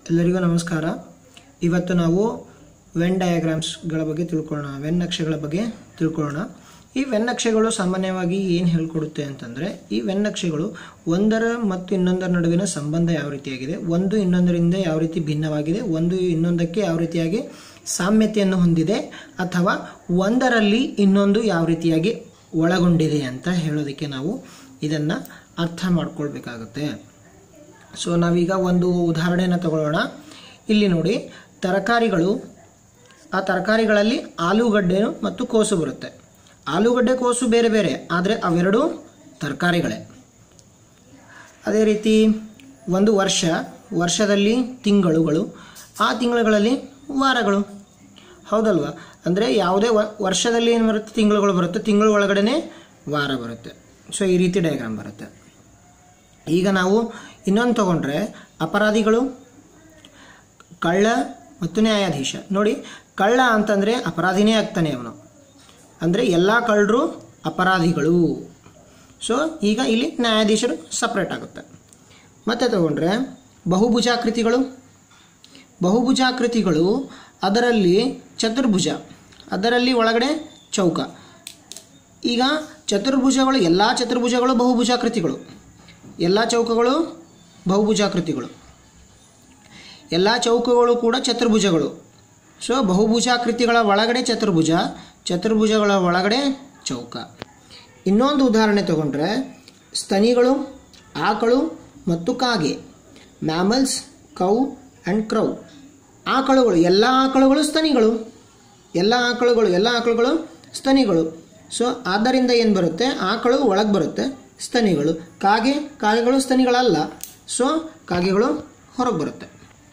ಎಲ್ಲರಿಗೂ ನಮಸ್ಕಾರ ಇವತ್ತು ನಾವು ವೆನ್ ಡಯಾಗ್ರಾಮ್ಸ್ಗಳ ಬಗ್ಗೆ ತಿಳ್ಕೊಳ್ಳೋಣ ವೆನ್ ನಕ್ಷೆಗಳ ಬಗ್ಗೆ ತಿಳ್ಕೊಳ್ಳೋಣ ಈ ವೆನ್ ನಕ್ಷೆಗಳು ಸಾಮಾನ್ಯವಾಗಿ ಏನು ಹೇಳ್ಕೊಡುತ್ತೆ ಅಂತಂದರೆ ಈ ವೆನ್ ನಕ್ಷೆಗಳು ಒಂದರ ಮತ್ತು ಇನ್ನೊಂದರ ನಡುವಿನ ಸಂಬಂಧ ಯಾವ ರೀತಿಯಾಗಿದೆ ಒಂದು ಇನ್ನೊಂದರಿಂದ ಯಾವ ರೀತಿ ಭಿನ್ನವಾಗಿದೆ ಒಂದು ಇನ್ನೊಂದಕ್ಕೆ ಯಾವ ರೀತಿಯಾಗಿ ಸಾಮ್ಯತೆಯನ್ನು ಹೊಂದಿದೆ ಅಥವಾ ಒಂದರಲ್ಲಿ ಇನ್ನೊಂದು ಯಾವ ರೀತಿಯಾಗಿ ಒಳಗೊಂಡಿದೆ ಅಂತ ಹೇಳೋದಕ್ಕೆ ನಾವು ಇದನ್ನು ಅರ್ಥ ಮಾಡ್ಕೊಳ್ಬೇಕಾಗುತ್ತೆ ಸೊ ನಾವೀಗ ಒಂದು ಉದಾಹರಣೆಯನ್ನು ತಗೊಳ್ಳೋಣ ಇಲ್ಲಿ ನೋಡಿ ತರಕಾರಿಗಳು ಆ ತರಕಾರಿಗಳಲ್ಲಿ ಆಲೂಗಡ್ಡೆ ಮತ್ತು ಕೋಸು ಬರುತ್ತೆ ಆಲೂಗಡ್ಡೆ ಕೋಸು ಬೇರೆ ಬೇರೆ ಆದರೆ ಅವೆರಡು ತರಕಾರಿಗಳೇ ಅದೇ ರೀತಿ ಒಂದು ವರ್ಷ ವರ್ಷದಲ್ಲಿ ತಿಂಗಳುಗಳು ಆ ತಿಂಗಳುಗಳಲ್ಲಿ ವಾರಗಳು ಹೌದಲ್ವಾ ಅಂದರೆ ಯಾವುದೇ ವ- ವರ್ಷದಲ್ಲಿ ಏನು ಬರುತ್ತೆ ತಿಂಗಳುಗಳು ಬರುತ್ತೆ ತಿಂಗಳ ಒಳಗಡೆ ವಾರ ಬರುತ್ತೆ ಸೊ ಈ ರೀತಿ ಡಯಾಗ್ರಾಮ್ ಬರುತ್ತೆ ಈಗ ನಾವು ಇನ್ನೊಂದು ತಗೊಂಡ್ರೆ ಅಪರಾಧಿಗಳು ಕಳ್ಳ ಮತ್ತು ನ್ಯಾಯಾಧೀಶ ನೋಡಿ ಕಳ್ಳ ಅಂತಂದರೆ ಅಪರಾಧಿನೇ ಆಗ್ತಾನೆ ಅವನು ಅಂದರೆ ಎಲ್ಲ ಕಳ್ಳರು ಅಪರಾಧಿಗಳು ಸೊ ಈಗ ಇಲ್ಲಿ ನ್ಯಾಯಾಧೀಶರು ಸಪ್ರೇಟ್ ಆಗುತ್ತೆ ಮತ್ತೆ ತಗೊಂಡ್ರೆ ಬಹುಭುಜಾಕೃತಿಗಳು ಬಹುಭುಜಾಕೃತಿಗಳು ಅದರಲ್ಲಿ ಚತುರ್ಭುಜ ಅದರಲ್ಲಿ ಒಳಗಡೆ ಚೌಕ ಈಗ ಚತುರ್ಭುಜಗಳು ಎಲ್ಲ ಚತುರ್ಭುಜಗಳು ಬಹುಭುಜಾಕೃತಿಗಳು ಎಲ್ಲ ಚೌಕಗಳು ಬಹುಭುಜಾಕೃತಿಗಳು ಎಲ್ಲ ಚೌಕಗಳು ಕೂಡ ಚತುರ್ಭುಜಗಳು ಸೊ ಬಹುಭುಜಾಕೃತಿಗಳ ಒಳಗಡೆ ಚತುರ್ಭುಜ ಚತುರ್ಭುಜಗಳ ಒಳಗಡೆ ಚೌಕ ಇನ್ನೊಂದು ಉದಾಹರಣೆ ತಗೊಂಡ್ರೆ ಸ್ತನಿಗಳು ಆಕಳು ಮತ್ತು ಕಾಗೆ ಮ್ಯಾಮಲ್ಸ್ ಕೌ ಆ್ಯಂಡ್ ಕ್ರೌ ಆಕಳುಗಳು ಎಲ್ಲ ಆಕಳುಗಳು ಸ್ತನಿಗಳು ಎಲ್ಲ ಆಕಳುಗಳು ಎಲ್ಲ ಆಕಳುಗಳು ಸ್ತನಿಗಳು ಸೊ ಆದ್ದರಿಂದ ಏನು ಬರುತ್ತೆ ಆಕಳು ಒಳಗೆ ಬರುತ್ತೆ ಸ್ತನಿಗಳು ಕಾಗೆ ಕಾಗೆಗಳು ಸ್ತನಿಗಳಲ್ಲ ಸೊ ಕಾಗೆಗಳು ಹೊರಗೆ ಬರುತ್ತೆ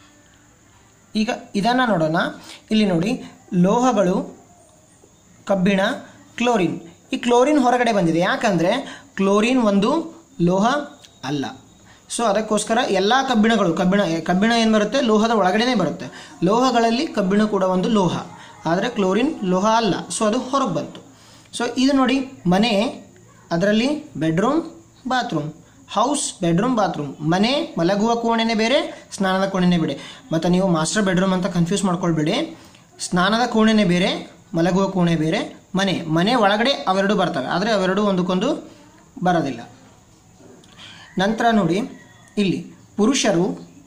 ಈಗ ಇದನ್ನು ನೋಡೋಣ ಇಲ್ಲಿ ನೋಡಿ ಲೋಹಗಳು ಕಬ್ಬಿಣ ಕ್ಲೋರಿನ್ ಈ ಕ್ಲೋರಿನ್ ಹೊರಗಡೆ ಬಂದಿದೆ ಯಾಕಂದರೆ ಕ್ಲೋರಿನ್ ಒಂದು ಲೋಹ ಅಲ್ಲ ಸೊ ಅದಕ್ಕೋಸ್ಕರ ಎಲ್ಲ ಕಬ್ಬಿಣಗಳು ಕಬ್ಬಿಣ ಕಬ್ಬಿಣ ಏನು ಬರುತ್ತೆ ಲೋಹದ ಒಳಗಡೆನೇ ಬರುತ್ತೆ ಲೋಹಗಳಲ್ಲಿ ಕಬ್ಬಿಣ ಕೂಡ ಒಂದು ಲೋಹ ಆದರೆ ಕ್ಲೋರಿನ್ ಲೋಹ ಅಲ್ಲ ಸೊ ಅದು ಹೊರಗೆ ಬಂತು ಸೊ ಇದು ನೋಡಿ ಮನೆ ಅದರಲ್ಲಿ bedroom bathroom house bedroom bathroom ಮನೆ ಮಲಗುವ ಕೋಣೆನೇ ಬೇರೆ ಸ್ನಾನದ ಕೋಣೆನೇ ಬೇರೆ ಮತ್ತು ನೀವು ಮಾಸ್ಟರ್ ಬೆಡ್ರೂಮ್ ಅಂತ ಕನ್ಫ್ಯೂಸ್ ಮಾಡ್ಕೊಳ್ಬೇಡಿ ಸ್ನಾನದ ಕೋಣೆನೇ ಬೇರೆ ಮಲಗುವ ಕೋಣೆ ಬೇರೆ ಮನೆ ಮನೆ ಒಳಗಡೆ ಅವೆರಡು ಬರ್ತವೆ ಆದರೆ ಅವೆರಡು ಒಂದಕ್ಕೊಂದು ಬರೋದಿಲ್ಲ ನಂತರ ನೋಡಿ ಇಲ್ಲಿ ಪುರುಷರು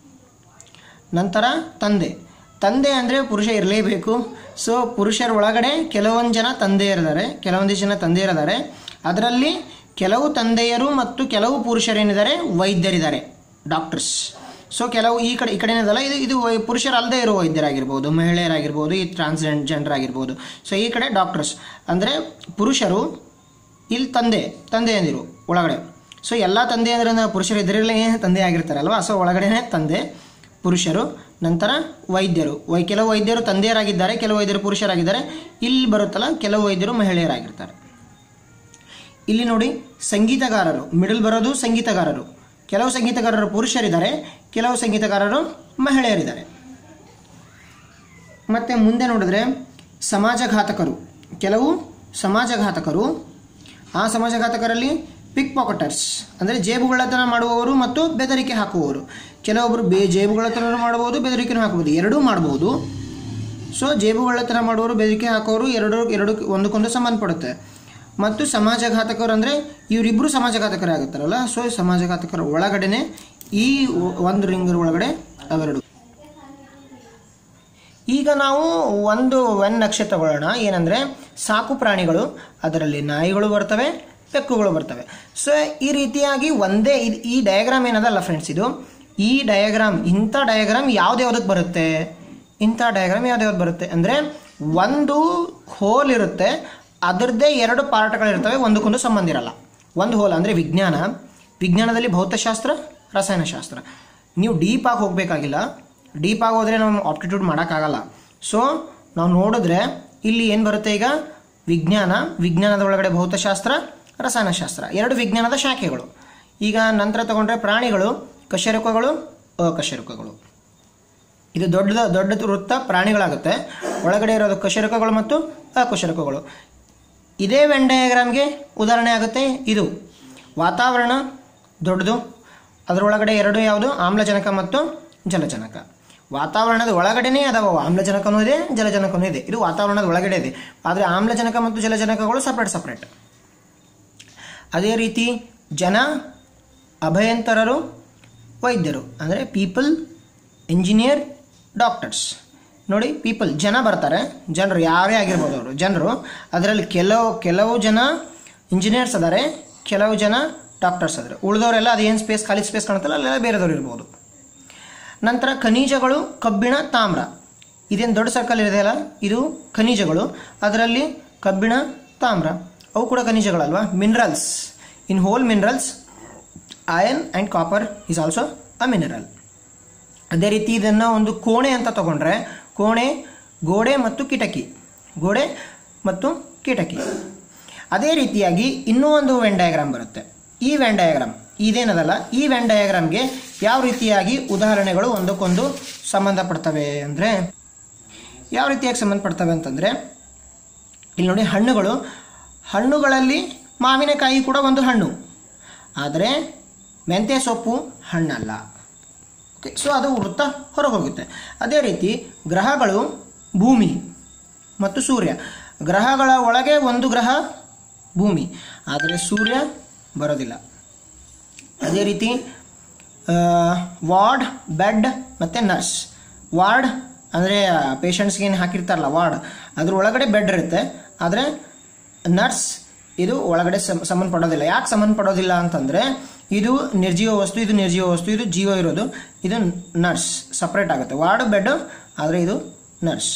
ನಂತರ ತಂದೆ ತಂದೆ ಅಂದರೆ ಪುರುಷ ಇರಲೇಬೇಕು ಸೊ ಪುರುಷರ ಒಳಗಡೆ ಕೆಲವೊಂದು ಜನ ತಂದೆಯರಿದ್ದಾರೆ ಕೆಲವೊಂದಿಷ್ಟು ಜನ ತಂದೆಯರಿದ್ದಾರೆ ಅದರಲ್ಲಿ ಕೆಲವು ತಂದೆಯರು ಮತ್ತು ಕೆಲವು ಪುರುಷರೇನಿದ್ದಾರೆ ವೈದ್ಯರಿದ್ದಾರೆ ಡಾಕ್ಟರ್ಸ್ ಸೊ ಕೆಲವು ಈ ಕಡೆ ಈ ಕಡೆ ಏನಿದಲ್ಲ ಇದು ಇದು ವೈ- ಪುರುಷರಲ್ಲದೆ ಇರೋ ವೈದ್ಯರಾಗಿರ್ಬೋದು ಮಹಿಳೆಯರಾಗಿರ್ಬೋದು ಈ ಟ್ರಾನ್ಸ್ಜೆಂಡ್ ಜೆಂಡರ್ ಆಗಿರ್ಬೋದು ಸೊ ಈ ಕಡೆ ಡಾಕ್ಟರ್ಸ್ ಅಂದರೆ ಪುರುಷರು ಇಲ್ಲಿ ತಂದೆ ತಂದೆಯಂದಿರು ಒಳಗಡೆ ಸೊ ಎಲ್ಲ ತಂದೆ ಅಂದರೆ ನಾವು ಪುರುಷರು ಇದರಲ್ಲೇ ತಂದೆ ಆಗಿರ್ತಾರಲ್ವ ಸೊ ಒಳಗಡೆನೇ ತಂದೆ ಪುರುಷರು ನಂತರ ವೈದ್ಯರು ವೈ ಕೆಲವು ವೈದ್ಯರು ತಂದೆಯರಾಗಿದ್ದಾರೆ ಕೆಲವು ವೈದ್ಯರು ಪುರುಷರಾಗಿದ್ದಾರೆ ಇಲ್ಲಿ ಬರುತ್ತಲ್ಲ ಕೆಲವು ವೈದ್ಯರು ಮಹಿಳೆಯರಾಗಿರ್ತಾರೆ ಇಲ್ಲಿ ನೋಡಿ ಸಂಗೀತಗಾರರು ಮಿಡಲ್ ಬರೋದು ಸಂಗೀತಗಾರರು ಕೆಲವು ಸಂಗೀತಗಾರರು ಪುರುಷರಿದ್ದಾರೆ ಕೆಲವು ಸಂಗೀತಗಾರರು ಮಹಿಳೆಯರಿದ್ದಾರೆ ಮತ್ತೆ ಮುಂದೆ ನೋಡಿದ್ರೆ ಸಮಾಜಘಾತಕರು ಕೆಲವು ಸಮಾಜಘಾತಕರು ಆ ಸಮಾಜಘಾತಕರಲ್ಲಿ ಪಿಕ್ ಪಾಕೆಟರ್ಸ್ ಅಂದರೆ ಜೇಬುಗಳತನ ಮಾಡುವವರು ಮತ್ತು ಬೆದರಿಕೆ ಹಾಕುವವರು ಕೆಲವೊಬ್ಬರು ಬೇ ಜೇಬುಗಳತನ ಮಾಡಬಹುದು ಬೆದರಿಕೆನೂ ಹಾಕಬಹುದು ಎರಡೂ ಮಾಡಬಹುದು ಸೊ ಜೇಬುಗಳತನ ಮಾಡುವವರು ಬೆದರಿಕೆ ಹಾಕೋರು ಎರಡು ಎರಡು ಒಂದಕ್ಕೊಂದು ಸಂಬಂಧಪಡುತ್ತೆ ಮತ್ತು ಸಮಾಜಘಾತಕರು ಅಂದರೆ ಇವರಿಬ್ಬರು ಸಮಾಜಘಾತಕರೇ ಆಗುತ್ತಾರಲ್ಲ ಸೊ ಸಮಾಜಘಾತಕರ ಒಳಗಡೆನೆ ಈ ಒಂದು ರಿಂಗರ್ ಒಳಗಡೆ ಅವೆರಡು ಈಗ ನಾವು ಒಂದು ವೆನ್ ನಕ್ಷೆ ತಗೊಳ್ಳೋಣ ಏನಂದರೆ ಸಾಕು ಪ್ರಾಣಿಗಳು ಅದರಲ್ಲಿ ನಾಯಿಗಳು ಬರ್ತವೆ ಬೆಕ್ಕುಗಳು ಬರ್ತವೆ ಸೊ ಈ ರೀತಿಯಾಗಿ ಒಂದೇ ಇದ್- ಈ ಡಯಾಗ್ರಾಮ್ ಏನದಲ್ಲ ಫ್ರೆಂಡ್ಸ್ ಇದು ಈ ಡಯಾಗ್ರಾಮ್ ಇಂಥ ಡಯಾಗ್ರಾಮ್ ಯಾವ್ದ್ಯಾವ್ದಕ್ಕೆ ಬರುತ್ತೆ ಇಂಥ ಡಯಾಗ್ರಾಮ್ ಯಾವ್ದ್ಯಾವ್ದು ಬರುತ್ತೆ ಅಂದರೆ ಒಂದು ಹೋಲ್ ಇರುತ್ತೆ ಅದರದ್ದೇ ಎರಡು ಪಾರ್ಟ್ಗಳಿರ್ತವೆ ಒಂದಕ್ಕೊಂದು ಸಂಬಂಧ ಇರಲ್ಲ ಒಂದು ಹೋಲ್ ಅಂದರೆ ವಿಜ್ಞಾನ ವಿಜ್ಞಾನದಲ್ಲಿ ಭೌತಶಾಸ್ತ್ರ ರಸಾಯನಶಾಸ್ತ್ರ ನೀವು ಡೀಪಾಗಿ ಹೋಗಬೇಕಾಗಿಲ್ಲ ಡೀಪ್ ಆಗಿ ಹೋದರೆ ನಾವು ಆಪ್ಟಿಟ್ಯೂಡ್ ಮಾಡೋಕ್ಕಾಗಲ್ಲ ಸೊ ನಾವು ನೋಡಿದ್ರೆ ಇಲ್ಲಿ ಏನು ಬರುತ್ತೆ ಈಗ ವಿಜ್ಞಾನ ವಿಜ್ಞಾನದ ಒಳಗಡೆ ಭೌತಶಾಸ್ತ್ರ ರಸಾಯನಶಾಸ್ತ್ರ ಎರಡು ವಿಜ್ಞಾನದ ಶಾಖೆಗಳು ಈಗ ನಂತರ ತಗೊಂಡ್ರೆ ಪ್ರಾಣಿಗಳು ಕಶೇರುಕಗಳು ಅಕಶೇರುಕಗಳು ಇದು ದೊಡ್ಡದ ದೊಡ್ಡ ವೃತ್ತ ಪ್ರಾಣಿಗಳಾಗುತ್ತೆ ಒಳಗಡೆ ಇರೋದು ಕಶೇರುಕಗಳು ಮತ್ತು ಅಕಶೇರುಕಗಳು ಇದೇ ವೆನ್ ಡಯಾಗ್ರಾಮ್ಗೆ ಉದಾಹರಣೆ ಆಗುತ್ತೆ ಇದು ವಾತಾವರಣ ದೊಡ್ಡದು ಅದರೊಳಗಡೆ ಎರಡು ಯಾವುದು ಆಮ್ಲಜನಕ ಮತ್ತು ಜಲಜನಕ ವಾತಾವರಣದ ಒಳಗಡೆನೇ ಅದಾವ ಆಮ್ಲಜನಕನೂ ಇದೆ ಜಲಜನಕನೂ ಇದೆ ಇದು ವಾತಾವರಣದ ಒಳಗಡೆ ಇದೆ ಆದರೆ ಆಮ್ಲಜನಕ ಮತ್ತು ಜಲಜನಕಗಳು ಸಪ್ರೇಟ್ ಸಪ್ರೇಟ್ ಅದೇ ರೀತಿ ಜನ ಅಭಯಂತರರು ವೈದ್ಯರು ಅಂದರೆ ಪೀಪಲ್ ಇಂಜಿನಿಯರ್ ಡಾಕ್ಟರ್ಸ್ ನೋಡಿ ಪೀಪಲ್ ಜನ ಬರ್ತಾರೆ ಜನರು ಯಾರೇ ಆಗಿರ್ಬೋದು ಅವರು ಜನರು ಅದರಲ್ಲಿ ಕೆಲವು ಕೆಲವು ಜನ ಇಂಜಿನಿಯರ್ಸ್ ಅದಾರೆ ಕೆಲವು ಜನ ಡಾಕ್ಟರ್ಸ್ ಅದಾರೆ ಉಳಿದವರೆಲ್ಲ ಅದೇನು ಸ್ಪೇಸ್ ಖಾಲಿ ಸ್ಪೇಸ್ ಕಾಣುತ್ತಲ್ಲ ಅಲ್ಲೆಲ್ಲ ಬೇರೆದವ್ರು ಇರ್ಬೋದು ನಂತರ ಖನಿಜಗಳು ಕಬ್ಬಿಣ ತಾಮ್ರ ಇದೇನು ದೊಡ್ಡ ಸರ್ಕಲ್ ಇದೆಯಲ್ಲ ಇದು ಖನಿಜಗಳು ಅದರಲ್ಲಿ ಕಬ್ಬಿಣ ತಾಮ್ರ ಅವು ಕೂಡ ಖನಿಜಗಳಲ್ವಾ minerals in whole minerals iron and copper is also a mineral ಅದೇ ರೀತಿ ಇದನ್ನು ಒಂದು ಕೋಣೆ ಅಂತ ತಗೊಂಡ್ರೆ ಕೋಣೆ ಗೋಡೆ ಮತ್ತು ಕಿಟಕಿ ಗೋಡೆ ಮತ್ತು ಕಿಟಕಿ ಅದೇ ರೀತಿಯಾಗಿ ಇನ್ನೂ ಒಂದು ವೆನ್ ಡಯಾಗ್ರಾಮ್ ಬರುತ್ತೆ ಈ ವೆನ್ ಡಯಾಗ್ರಾಮ್ ಇದೇನದಲ್ಲ ಈ ವೆನ್ ಡಯಾಗ್ರಾಮ್ಗೆ ಯಾವ ರೀತಿಯಾಗಿ ಉದಾಹರಣೆಗಳು ಒಂದಕ್ಕೊಂದು ಸಂಬಂಧಪಡ್ತವೆ ಅಂದರೆ ಯಾವ ರೀತಿಯಾಗಿ ಸಂಬಂಧಪಡ್ತವೆ ಅಂತಂದರೆ ಇಲ್ಲಿ ನೋಡಿ ಹಣ್ಣುಗಳು ಹಣ್ಣುಗಳಲ್ಲಿ ಮಾವಿನಕಾಯಿ ಕೂಡ ಒಂದು ಹಣ್ಣು ಆದರೆ ಮೆಂತ್ಯ ಸೊಪ್ಪು ಹಣ್ಣಲ್ಲ ಓಕೆ ಸೊ ಅದು ವೃತ್ತ ಹೊರಗೆ ಹೋಗುತ್ತೆ ಅದೇ ರೀತಿ ಗ್ರಹಗಳು ಭೂಮಿ ಮತ್ತು ಸೂರ್ಯ ಗ್ರಹಗಳ ಒಳಗೆ ಒಂದು ಗ್ರಹ ಭೂಮಿ ಆದರೆ ಸೂರ್ಯ ಬರೋದಿಲ್ಲ ಅದೇ ರೀತಿ ವಾರ್ಡ್ ಬೆಡ್ ಮತ್ತು ನರ್ಸ್ ವಾರ್ಡ್ ಅಂದರೆ ಪೇಷಂಟ್ಸ್ಗೆ ಏನು ಹಾಕಿರ್ತಾರಲ್ಲ ವಾರ್ಡ್ ಅದ್ರ ಒಳಗಡೆ ಬೆಡ್ ಇರುತ್ತೆ ಆದರೆ ನರ್ಸ್ ಇದು ಒಳಗಡೆ ಸಂ- ಸಂಬಂಧಪಡೋದಿಲ್ಲ ಯಾಕೆ ಸಂಬಂಧಪಡೋದಿಲ್ಲ ಅಂತಂದರೆ ಇದು ನಿರ್ಜೀವ ವಸ್ತು ಇದು ನಿರ್ಜೀವ ವಸ್ತು ಇದು ಜೀವ ಇರೋದು ಇದು ನರ್ಸ್ ಸಪ್ರೇಟ್ ಆಗುತ್ತೆ ವಾರ್ಡ್ ಬೆಡ್ ಆದರೆ ಇದು ನರ್ಸ್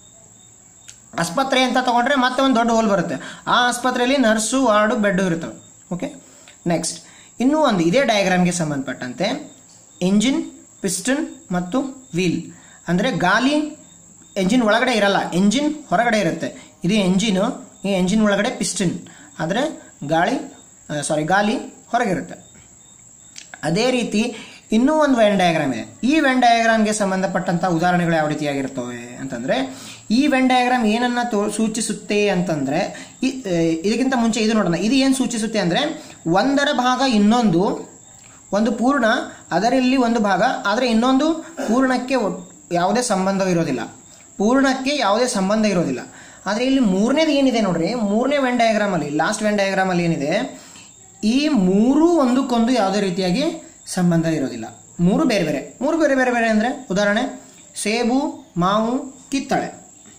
ಆಸ್ಪತ್ರೆ ಅಂತ ತಗೊಂಡ್ರೆ ಮತ್ತೆ ಒಂದು ದೊಡ್ಡ ಹೋಲ್ ಬರುತ್ತೆ ಆ ಆಸ್ಪತ್ರೆಯಲ್ಲಿ ನರ್ಸು ವಾರ್ಡು ಬೆಡ್ಡು ಇರ್ತವೆ ಓಕೆ ನೆಕ್ಸ್ಟ್ ಇನ್ನೂ ಒಂದು ಇದೇ ಡಯಾಗ್ರಾಮ್ಗೆ ಸಂಬಂಧಪಟ್ಟಂತೆ ಎಂಜಿನ್ ಪಿಸ್ಟನ್ ಮತ್ತು ವೀಲ್ ಅಂದರೆ ಗಾಲಿ ಎಂಜಿನ್ ಒಳಗಡೆ ಇರಲ್ಲ ಎಂಜಿನ್ ಹೊರಗಡೆ ಇರುತ್ತೆ ಇದು ಎಂಜಿನು ಈ ಎಂಜಿನ್ ಒಳಗಡೆ ಪಿಸ್ಟನ್ ಆದರೆ ಗಾಳಿ ಸಾರಿ ಗಾಲಿ ಹೊರಗಿರುತ್ತೆ ಅದೇ ರೀತಿ ಇನ್ನೂ ಒಂದು ವೆನ್ ಡಯಾಗ್ರಾಮ್ ಇದೆ ಈ ವೆನ್ ಡಯಾಗ್ರಾಮ್ಗೆ ಸಂಬಂಧಪಟ್ಟಂಥ ಉದಾಹರಣೆಗಳು ಯಾವ ರೀತಿಯಾಗಿರ್ತವೆ ಅಂತಂದರೆ ಈ ವೆನ್ ಡಯಾಗ್ರಾಮ್ ಏನನ್ನ ತೋ ಸೂಚಿಸುತ್ತೆ ಅಂತಂದರೆ ಈ ಆ, ಇದಕ್ಕಿಂತ ಮುಂಚೆ ಇದು ನೋಡೋಣ ಇದು ಏನು ಸೂಚಿಸುತ್ತೆ ಅಂದರೆ ಒಂದರ ಭಾಗ ಇನ್ನೊಂದು ಒಂದು ಪೂರ್ಣ ಅದರಲ್ಲಿ ಒಂದು ಭಾಗ ಆದರೆ ಇನ್ನೊಂದು ಪೂರ್ಣಕ್ಕೆ ಒಟ್- ಯಾವುದೇ ಸಂಬಂಧವಿರೋದಿಲ್ಲ ಪೂರ್ಣಕ್ಕೆ ಯಾವುದೇ ಸಂಬಂಧ ಇರೋದಿಲ್ಲ ಆದರೆ ಇಲ್ಲಿ ಮೂರನೇದು ಏನಿದೆ ನೋಡ್ರಿ ಮೂರನೇ ವೆನ್ ಡಯಾಗ್ರಾಮಲ್ಲಿ ಲಾಸ್ಟ್ ವೆನ್ ಡಯಾಗ್ರಾಮಲ್ಲಿ ಏನಿದೆ ಈ ಮೂರು ಒಂದಕ್ಕೊಂದು ಯಾವುದೇ ರೀತಿಯಾಗಿ ಸಂಬಂಧ ಇರೋದಿಲ್ಲ ಮೂರು ಬೇರೆ ಬೇರೆ ಮೂರು ಬೇರೆ ಬೇರೆ ಬೇರೆ ಅಂದರೆ ಉದಾಹರಣೆ ಸೇಬು ಮಾವು ಕಿತ್ತಳೆ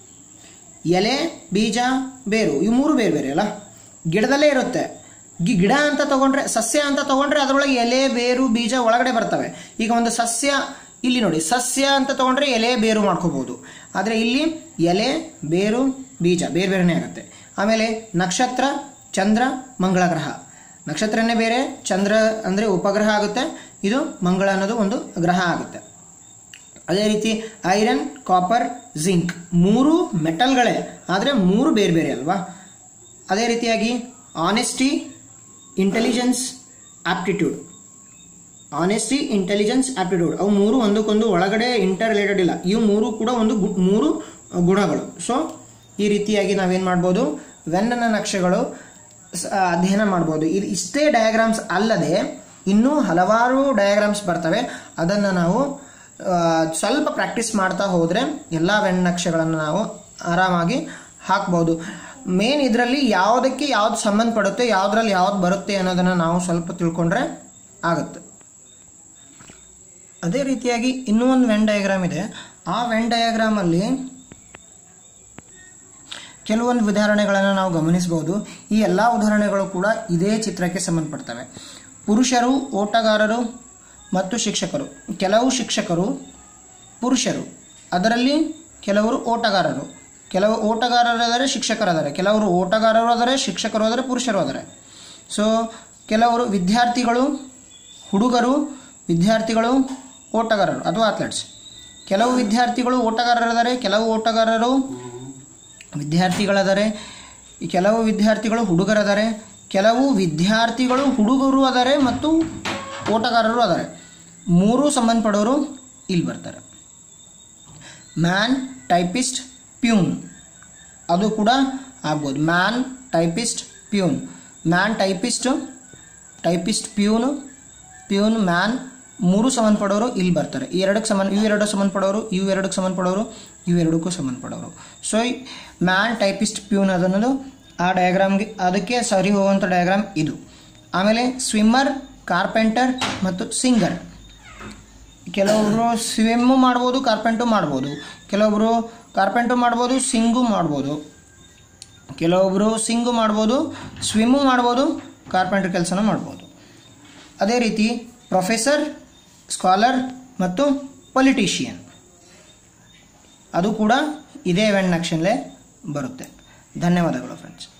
ಎಲೆ ಬೀಜ ಬೇರು ಇವು ಮೂರು ಬೇರೆ ಬೇರೆ ಅಲ್ಲ ಗಿಡದಲ್ಲೇ ಇರುತ್ತೆ ಗಿ- ಗಿಡ ಅಂತ ತಗೊಂಡ್ರೆ ಸಸ್ಯ ಅಂತ ತಗೊಂಡ್ರೆ ಅದರೊಳಗೆ ಎಲೆ ಬೇರು ಬೀಜ ಒಳಗಡೆ ಬರ್ತವೆ ಈಗ ಒಂದು ಸಸ್ಯ ಇಲ್ಲಿ ನೋಡಿ ಸಸ್ಯ ಅಂತ ತಗೊಂಡ್ರೆ ಎಲೆ ಬೇರು ಮಾಡ್ಕೋಬಹುದು ಆದರೆ ಇಲ್ಲಿ ಎಲೆ ಬೇರು ಬೀಜ ಬೇರೆ ಬೇರೆನೇ ಆಗುತ್ತೆ ಆಮೇಲೆ ನಕ್ಷತ್ರ ಚಂದ್ರ ಮಂಗಳ ಗ್ರಹ ನಕ್ಷತ್ರನೇ ಬೇರೆ ಚಂದ್ರ ಅಂದರೆ ಉಪಗ್ರಹ ಆಗುತ್ತೆ ಇದು ಮಂಗಳ ಅನ್ನೋದು ಒಂದು ಗ್ರಹ ಆಗುತ್ತೆ ಅದೇ ರೀತಿ ಐರನ್ ಕಾಪರ್ ಜಿಂಕ್ ಮೂರು ಮೆಟಲ್ಗಳೇ ಆದರೆ ಮೂರು ಬೇರೆ ಬೇರೆ ಅಲ್ವಾ ಅದೇ ರೀತಿಯಾಗಿ honesty intelligence aptitude honesty intelligence aptitude ಅವು ಮೂರು ಒಂದಕ್ಕೊಂದು ಒಳಗಡೆ ಇಂಟರ್ ರಿಲೇಟೆಡ್ ಇಲ್ಲ ಇವು ಮೂರು ಕೂಡ ಒಂದು ಗು- ಮೂರು ಗುಣಗಳು ಸೊ ಈ ರೀತಿಯಾಗಿ ನಾವೇನು ಮಾಡ್ಬೋದು ವೆನ್ನನ ನಕ್ಷೆಗಳು ಸ- ಅಧ್ಯಯನ ಮಾಡ್ಬೋದು ಇದು ಇಷ್ಟೇ ಡಯಾಗ್ರಾಮ್ಸ್ ಅಲ್ಲದೆ ಇನ್ನೂ ಹಲವಾರು ಡಯಾಗ್ರಾಮ್ಸ್ ಬರ್ತವೆ ಅದನ್ನು ನಾವು ಆ, ಸ್ವಲ್ಪ ಪ್ರಾಕ್ಟೀಸ್ ಮಾಡ್ತಾ ಹೋದರೆ ಎಲ್ಲ ವೆನ್ ನಕ್ಷೆಗಳನ್ನು ನಾವು ಆರಾಮಾಗಿ ಹಾಕ್ಬೋದು ಮೇನ್ ಇದರಲ್ಲಿ ಯಾವುದಕ್ಕೆ ಯಾವ್ದು ಸಂಬಂಧಪಡುತ್ತೆ ಯಾವುದ್ರಲ್ಲಿ ಯಾವ್ದು ಬರುತ್ತೆ ಅನ್ನೋದನ್ನು ನಾವು ಸ್ವಲ್ಪ ತಿಳ್ಕೊಂಡ್ರೆ ಆಗುತ್ತೆ ಅದೇ ರೀತಿಯಾಗಿ ಇನ್ನೂ ಒಂದು ವೆನ್ ಡಯಾಗ್ರಾಮ್ ಇದೆ ಆ ವೆನ್ ಡಯಾಗ್ರಾಮಲ್ಲಿ ಕೆಲವೊಂದು ಉದಾಹರಣೆಗಳನ್ನು ನಾವು ಗಮನಿಸಬಹುದು ಈ ಎಲ್ಲ ಉದಾಹರಣೆಗಳು ಕೂಡ ಇದೇ ಚಿತ್ರಕ್ಕೆ ಸಂಬಂಧಪಡ್ತವೆ ಪುರುಷರು ಓಟಗಾರರು ಮತ್ತು ಶಿಕ್ಷಕರು ಕೆಲವು ಶಿಕ್ಷಕರು ಪುರುಷರು ಅದರಲ್ಲಿ ಕೆಲವರು ಓಟಗಾರರು ಕೆಲವು ಓಟಗಾರರಾದರೆ ಶಿಕ್ಷಕರಾದರೆ ಕೆಲವರು ಓಟಗಾರರು ಆದರೆ ಶಿಕ್ಷಕರು ಆದರೆ ಪುರುಷರು ಆದರೆ ಸೊ ಕೆಲವರು ವಿದ್ಯಾರ್ಥಿಗಳು ಹುಡುಗರು ವಿದ್ಯಾರ್ಥಿಗಳು ಓಟಗಾರರು ಅಥವಾ ಅಥ್ಲೆಟ್ಸ್ ಕೆಲವು ವಿದ್ಯಾರ್ಥಿಗಳು ಓಟಗಾರರಾದರೆ ಕೆಲವು ಓಟಗಾರರು ವಿದ್ಯಾರ್ಥಿಗಳದರೆ ಈ ಕೆಲವು ವಿದ್ಯಾರ್ಥಿಗಳು ಹುಡುಗರದರೆ ಕೆಲವು ವಿದ್ಯಾರ್ಥಿಗಳು ಹುಡುಗರು ಅದರೆ ಮತ್ತು ಓಟಗಾರರು ಅದರೆ ಮೂರೂ ಸಂಬಂಧಪಡೋರು ಇಲ್ಲಿ ಬರ್ತಾರೆ ಮ್ಯಾನ್ ಟೈಪಿಸ್ಟ್ ಪ್ಯೂನ್ ಅದು ಕೂಡ ಆಗ್ಬೋದು man typist peon man typist typist peon peon man ಮೂರು ಸಂಬಂಧಪಡೋರು ಇಲ್ಲಿ ಬರ್ತಾರೆ ಈ ಎರಡಕ್ಕೆ ಸಂಬಂಧ ಇವು ಎರಡು ಸಂಬಂಧಪಡೋರು ಇವು ಎರಡಕ್ಕೆ ಸಂಬಂಧಪಡೋರು ಇವು ಎರಡಕ್ಕೂ ಸಂಬಂಧಪಡೋರು ಸೊ ಮ್ಯಾನ್ ಟೈಪಿಸ್ಟ್ ಪ್ಯೂನ್ ಅದನ್ನೋದು ಆ ಡಯಾಗ್ರಾಮ್ಗೆ ಅದಕ್ಕೆ ಸರಿ ಹೋಗುವಂಥ ಡಯಾಗ್ರಾಮ್ ಇದು ಆಮೇಲೆ ಸ್ವಿಮ್ಮರ್ ಕಾರ್ಪೆಂಟರ್ ಮತ್ತು ಸಿಂಗರ್ ಕೆಲವೊಬ್ಬರು ಸ್ವಿಮ್ಮು ಮಾಡ್ಬೋದು ಕಾರ್ಪೆಂಟು ಮಾಡ್ಬೋದು ಕೆಲವೊಬ್ಬರು ಕಾರ್ಪೆಂಟು ಮಾಡ್ಬೋದು ಸಿಂಗು ಮಾಡ್ಬೋದು ಕೆಲವೊಬ್ಬರು ಸಿಂಗು ಮಾಡ್ಬೋದು ಸ್ವಿಮ್ಮು ಮಾಡ್ಬೋದು ಕಾರ್ಪೆಂಟರ್ ಕೆಲಸನೂ ಮಾಡ್ಬೋದು ಅದೇ ರೀತಿ ಪ್ರೊಫೆಸರ್ ಸ್ಕಾಲರ್ ಮತ್ತು ಪೊಲಿಟಿಷಿಯನ್ ಅದು ಕೂಡ ಇದೇ ಇವೆಂಟ್ ನಕ್ಷನ್ಲೇ ಬರುತ್ತೆ ಧನ್ಯವಾದಗಳು ಫ್ರೆಂಡ್ಸ್